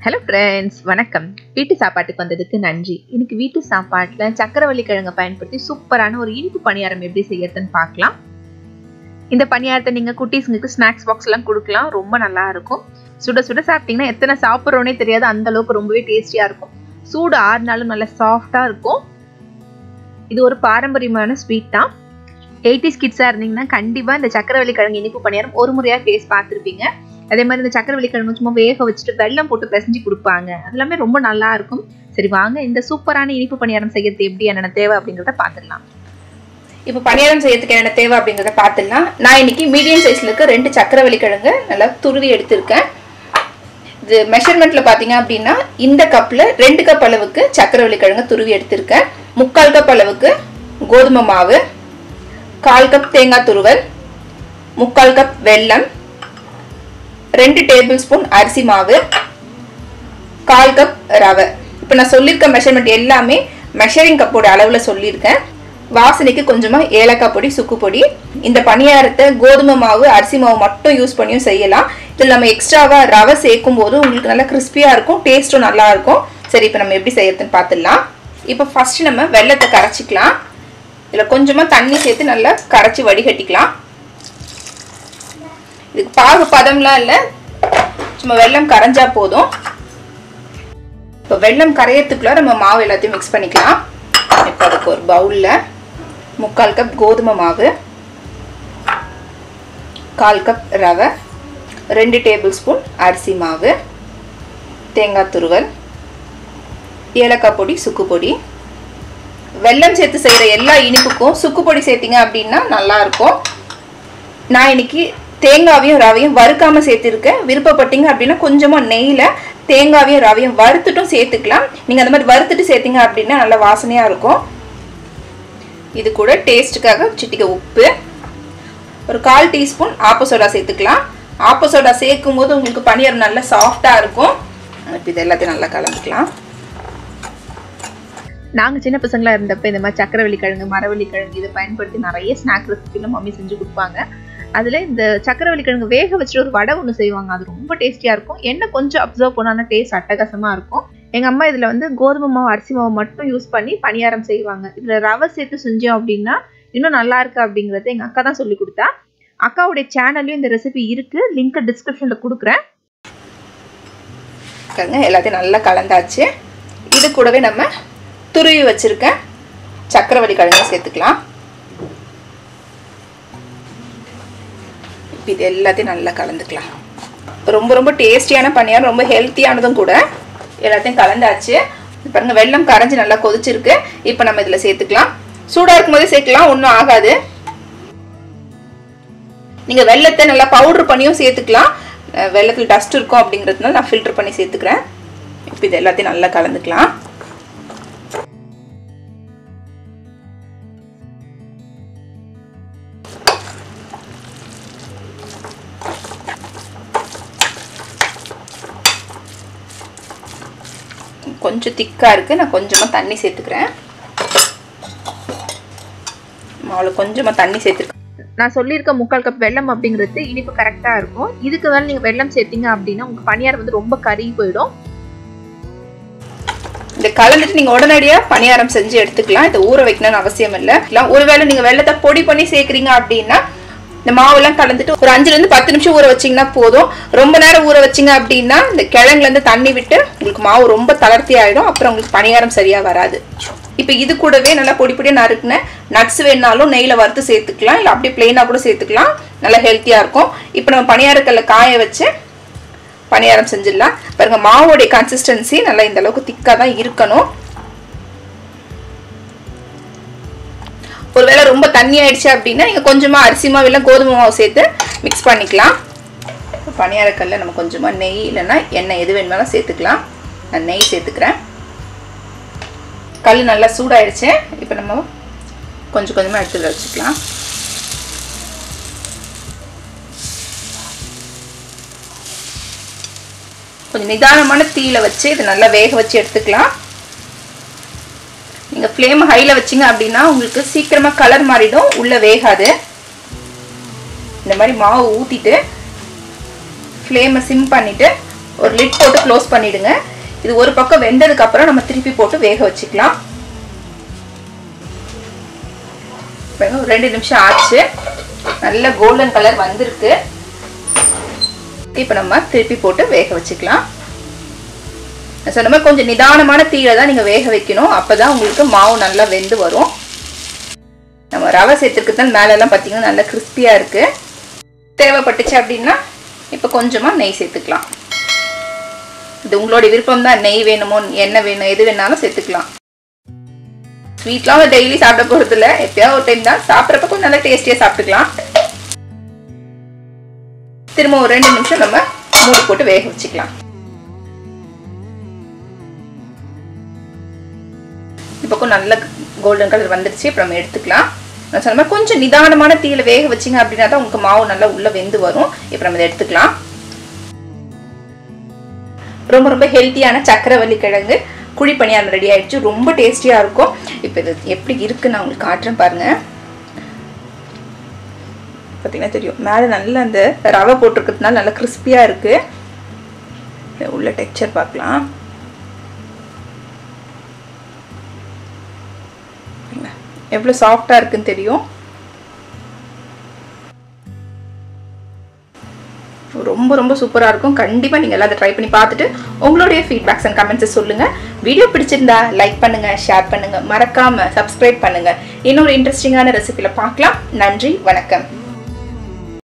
hello friends வணக்கம் வீட்டு சாப்பாட்டுக்கு வந்ததுக்கு நன்றி இன்னைக்கு வீட்டு சாப்பாட்டில் சக்கரவள்ளி கிழங்கை பயன்படுத்தி சூப்பரான ஒரு இனிப்பு பணியாரம் எப்படி செய்யறதுன்னு பார்க்கலாம் இந்த பணியாரத்தை நீங்கள் குட்டீஸுங்களுக்கு ஸ்நாக்ஸ் பாக்ஸ் எல்லாம் கொடுக்கலாம் ரொம்ப நல்லா இருக்கும் சுட சுட சாப்பிட்டீங்கன்னா எத்தனை சாப்பிட்றோனே தெரியாது அந்த அளவுக்கு ரொம்பவே டேஸ்டியாக இருக்கும் சூடு ஆறுனாலும் நல்லா சாஃப்டாக இருக்கும் இது ஒரு பாரம்பரியமான ஸ்வீட் தான் எயிட்டிஸ் கிட்ஸாக இருந்தீங்கன்னா கண்டிப்பாக இந்த சக்கரவள்ளி கிழங்கு இனிப்பு பணியாரம் ஒரு முறையாக டேஸ்ட் பார்த்துருப்பீங்க அதே மாதிரி இந்த சக்கரவள்ளி கிழங்கு சும்மா வேக வச்சுட்டு வெள்ளம் போட்டு பிசைஞ்சு கொடுப்பாங்க அது எல்லாமே ரொம்ப நல்லா இருக்கும் சரி வாங்க இந்த சூப்பரான இனிப்பு பணியாரம் செய்யறது எப்படி என்னென்ன தேவை அப்படிங்கிறத பார்த்துடலாம் இப்போ பணியாரம் செய்யறதுக்கு என்னென்ன தேவை அப்படிங்கிறத பார்த்துடலாம் நான் இன்னைக்கு மீடியம் சைஸ்ல இருக்க ரெண்டு சக்கரவள்ளி கிழங்கு நல்லா துருவி எடுத்திருக்கேன் இது மெஷர்மெண்ட்ல பார்த்தீங்க அப்படின்னா இந்த கப்பில் ரெண்டு கப் அளவுக்கு சக்கரவள்ளி கிழங்கு துருவி எடுத்திருக்கேன் முக்கால் கப் அளவுக்கு கோதுமை மாவு கால் கப் தேங்காய் துருவல் முக்கால் கப் வெல்லம் ரெண்டு டேபிள் ஸ்பூன் அரிசி மாவு கால் கப் ரவை இப்போ நான் சொல்லியிருக்க மெஷர்மெண்ட் எல்லாமே மெஷரிங் கப்போட அளவில் சொல்லியிருக்கேன் வாசனைக்கு கொஞ்சமாக ஏலக்காய் பொடி சுக்கு பொடி இந்த பணியாரத்தை கோதுமை மாவு அரிசி மாவு மட்டும் யூஸ் பண்ணியும் செய்யலாம் இதில் நம்ம எக்ஸ்ட்ராவாக ரவை சேர்க்கும் போது உங்களுக்கு நல்லா கிறிஸ்பியாக இருக்கும் டேஸ்ட்டும் நல்லா இருக்கும் சரி இப்போ நம்ம எப்படி செய்யறதுன்னு பார்த்துடலாம் இப்போ ஃபஸ்ட்டு நம்ம வெள்ளத்தை கரைச்சிக்கலாம் இதில் கொஞ்சமாக தண்ணி சேர்த்து நல்லா கரைச்சி வடிகட்டிக்கலாம் இதுக்கு பாகு பதம்லாம் இல்லை சும்மா வெள்ளம் கரைஞ்சா போதும் இப்போ வெள்ளம் கரையறதுக்குள்ள நம்ம மாவு எல்லாத்தையும் மிக்ஸ் பண்ணிக்கலாம் இப்போ அதுக்கு ஒரு பவுலில் முக்கால் கப் கோதுமை மாவு கால் கப் ரவை ரெண்டு டேபிள் ஸ்பூன் அரிசி மாவு தேங்காய் துருவல் ஏலக்காய் பொடி சுக்கு பொடி வெல்லம் சேர்த்து செய்கிற எல்லா இனிப்புக்கும் சுக்கு பொடி சேர்த்திங்க அப்படின்னா நல்லாயிருக்கும் நான் இன்னைக்கு தேங்காவையும் ரவையும் வறுக்காம சேர்த்துருக்கேன் விருப்பப்பட்டீங்க அப்படின்னா கொஞ்சமாக நெய்யில் தேங்காவையும் ரவையும் வறுத்துட்டும் சேர்த்துக்கலாம் நீங்கள் அந்த மாதிரி வறுத்துட்டு சேர்த்திங்க அப்படின்னா நல்லா வாசனையாக இருக்கும் இது கூட டேஸ்ட்டுக்காக சிட்டிக்க உப்பு ஒரு கால் டீஸ்பூன் ஆப்ப சோடா சேர்த்துக்கலாம் ஆப்ப சோடா சேர்க்கும் போது உங்களுக்கு பனியாரம் நல்லா சாஃப்டாக இருக்கும் இப்போ இது எல்லாத்தையும் நல்லா கலந்துக்கலாம் நாங்கள் சின்ன பசங்களாக இருந்தப்போ இந்த மாதிரி சக்கரவள்ளி கிழங்கு மரவள்ளி கிழங்கு இதை பயன்படுத்தி நிறைய ஸ்நாக் ரெசிபிலாம் மம்மி செஞ்சு கொடுப்பாங்க அதில் இந்த சக்கரவள்ளி கிழங்கு வேக வச்சுட்டு ஒரு வடை ஒன்று செய்வாங்க அது ரொம்ப டேஸ்டியாக இருக்கும் எண்ணெய் கொஞ்சம் அப்சர்வ் பண்ணான டேஸ்ட் அட்டகாசமாக இருக்கும் எங்கள் அம்மா இதில் வந்து கோதுமை மாவு அரிசி மாவு மட்டும் யூஸ் பண்ணி பணியாரம் செய்வாங்க இதில் ரவை சேர்த்து செஞ்சோம் அப்படின்னா இன்னும் நல்லா இருக்கு அப்படிங்கிறத எங்கள் அக்கா தான் சொல்லி கொடுத்தா அக்காவுடைய சேனல்லையும் இந்த ரெசிபி இருக்குது லிங்க்கை டிஸ்கிரிப்ஷனில் கொடுக்குறேன் எல்லாத்தையும் நல்லா கலந்தாச்சு இது கூடவே நம்ம துருவி வச்சுருக்கேன் சக்கரவள்ளி கிழங்கு சேர்த்துக்கலாம் இது எல்லாத்தையும் நல்லா கலந்துக்கலாம் ரொம்ப ரொம்ப டேஸ்டியான பணியாரம் ரொம்ப ஹெல்த்தியானதும் கூட எல்லாத்தையும் கலந்தாச்சு பாருங்க வெள்ளம் கரைஞ்சி நல்லா கொதிச்சிருக்கு இப்போ நம்ம இதில் சேர்த்துக்கலாம் சூடாக இருக்கும் போதே சேர்க்கலாம் ஒன்றும் ஆகாது நீங்கள் வெள்ளத்தை நல்லா பவுட்ரு பண்ணியும் சேர்த்துக்கலாம் வெள்ளத்தில் டஸ்ட் இருக்கும் அப்படிங்கிறதுனால நான் ஃபில்டர் பண்ணி சேர்த்துக்கிறேன் இப்போ இது எல்லாத்தையும் நல்லா கலந்துக்கலாம் கொஞ்சம் திக்காக இருக்குது நான் கொஞ்சமாக தண்ணி சேர்த்துக்கிறேன் மாவில் கொஞ்சமாக தண்ணி சேர்த்துருக்கேன் நான் சொல்லியிருக்க முக்கால் கப் வெள்ளம் அப்படிங்கிறது இனிப்பு கரெக்டாக இருக்கும் இதுக்கு மேலே நீங்கள் வெள்ளம் சேர்த்தீங்க அப்படின்னா உங்கள் பணியாரம் வந்து ரொம்ப கருகி போயிடும் இந்த கலந்துட்டு நீங்கள் உடனடியாக பணியாரம் செஞ்சு எடுத்துக்கலாம் இதை ஊற வைக்கணும்னு அவசியம் இல்லை இல்லை ஒருவேளை நீங்கள் வெள்ளத்தை பொடி பண்ணி சேர்க்குறீங்க அப்படின்னா இந்த மாவெல்லாம் கலந்துட்டு ஒரு அஞ்சுலேருந்து பத்து நிமிஷம் ஊற வச்சிங்கன்னா போதும் ரொம்ப நேரம் ஊற வச்சிங்க அப்படின்னா இந்த கிழங்குலேருந்து தண்ணி விட்டு உங்களுக்கு மாவு ரொம்ப தளர்த்தி ஆகிடும் அப்புறம் உங்களுக்கு பணியாரம் சரியாக வராது இப்போ இது கூடவே நல்லா பொடி பொடியாக நறுக்குன நட்ஸ் வேணாலும் நெய்யில் வறுத்து சேர்த்துக்கலாம் இல்லை அப்படியே பிளெயினாக கூட சேர்த்துக்கலாம் நல்லா ஹெல்த்தியாக இருக்கும் இப்போ நம்ம பணியாரக்கல்ல காய வச்சு பணியாரம் செஞ்சிடலாம் பாருங்க மாவோடைய கன்சிஸ்டன்சி நல்லா இந்த அளவுக்கு திக்காக தான் இருக்கணும் ஒருவேளை ரொம்ப தண்ணி ஆயிடுச்சு அப்படின்னா நீங்கள் கொஞ்சமாக அரிசி மாவு இல்லை கோதுமை மாவு சேர்த்து மிக்ஸ் பண்ணிக்கலாம் பணியாரக்கல்ல நம்ம கொஞ்சமாக நெய் இல்லைன்னா எண்ணெய் எது வேணுமாலும் சேர்த்துக்கலாம் நான் நெய் சேர்த்துக்கிறேன் கல் நல்லா சூடாயிடுச்சு இப்போ நம்ம கொஞ்சம் கொஞ்சமாக எடுத்து வச்சுக்கலாம் கொஞ்சம் நிதானமான தீயில வச்சு இதை நல்லா வேக வச்சு எடுத்துக்கலாம் நீங்கள் ஃப்ளேம் ஹையில் வச்சிங்க அப்படின்னா உங்களுக்கு சீக்கிரமாக கலர் மாறிடும் உள்ளே வேகாது இந்த மாதிரி மாவு ஊற்றிட்டு ஃப்ளேமை சிம் பண்ணிவிட்டு ஒரு லிட் போட்டு க்ளோஸ் பண்ணிடுங்க இது ஒரு பக்கம் வெந்ததுக்கு அப்புறம் நம்ம திருப்பி போட்டு வேக வச்சுக்கலாம் ஒரு ரெண்டு நிமிஷம் ஆச்சு நல்ல கோல்டன் கலர் வந்திருக்கு இப்போ நம்ம திருப்பி போட்டு வேக வச்சுக்கலாம் சொன்ன மாதிரி கொஞ்சம் நிதானமான தீயில தான் நீங்கள் வேக வைக்கணும் அப்போ தான் உங்களுக்கு மாவு நல்லா வெந்து வரும் நம்ம ரவை சேர்த்துருக்கு தான் மேலெல்லாம் பார்த்தீங்கன்னா நல்லா கிறிஸ்பியாக இருக்குது தேவைப்பட்டுச்சு அப்படின்னா இப்போ கொஞ்சமாக நெய் சேர்த்துக்கலாம் இது உங்களோட விருப்பம் தான் நெய் வேணுமோ எண்ணெய் வேணும் எது வேணாலும் சேர்த்துக்கலாம் ஸ்வீட்லாம் டெய்லி சாப்பிட போகிறது இல்லை எப்பயாவது ஒரு டைம் தான் சாப்பிட்றப்ப கொஞ்சம் நல்லா டேஸ்டியாக சாப்பிட்டுக்கலாம் திரும்ப ஒரு ரெண்டு நிமிஷம் நம்ம மூடி போட்டு வேக வச்சுக்கலாம் இந்த பக்கம் நல்ல கோல்டன் கலர் வந்துடுச்சு இப்போ நம்ம எடுத்துக்கலாம் நான் சொன்ன மாதிரி கொஞ்சம் நிதானமான தீயில வேக வச்சிங்க அப்படின்னா தான் உங்களுக்கு மாவு நல்லா உள்ள வெந்து வரும் இப்போ நம்ம இதை எடுத்துக்கலாம் ரொம்ப ரொம்ப ஹெல்த்தியான சக்கரவள்ளி கிழங்கு குழி பணியாரம் ரெடி ஆயிடுச்சு ரொம்ப டேஸ்டியாக இருக்கும் இப்போ இது எப்படி இருக்கு நான் உங்களுக்கு காட்டுறேன் பாருங்க பார்த்தீங்கன்னா தெரியும் மேலே நல்ல அந்த ரவை போட்டிருக்கிறதுனால நல்லா கிறிஸ்பியாக இருக்குது உள்ள டெக்ஸ்சர் பார்க்கலாம் எவ்வளோ சாஃப்டாக இருக்குன்னு தெரியும் ரொம்ப ரொம்ப சூப்பராக இருக்கும் கண்டிப்பாக நீங்கள் எல்லாம் அதை ட்ரை பண்ணி பார்த்துட்டு உங்களுடைய ஃபீட்பேக்ஸ் அண்ட் கமெண்ட்ஸை சொல்லுங்கள் வீடியோ பிடிச்சிருந்தா லைக் பண்ணுங்கள் ஷேர் பண்ணுங்கள் மறக்காமல் சப்ஸ்கிரைப் பண்ணுங்கள் இன்னொரு இன்ட்ரெஸ்டிங்கான ரெசிபியில் பார்க்கலாம் நன்றி வணக்கம்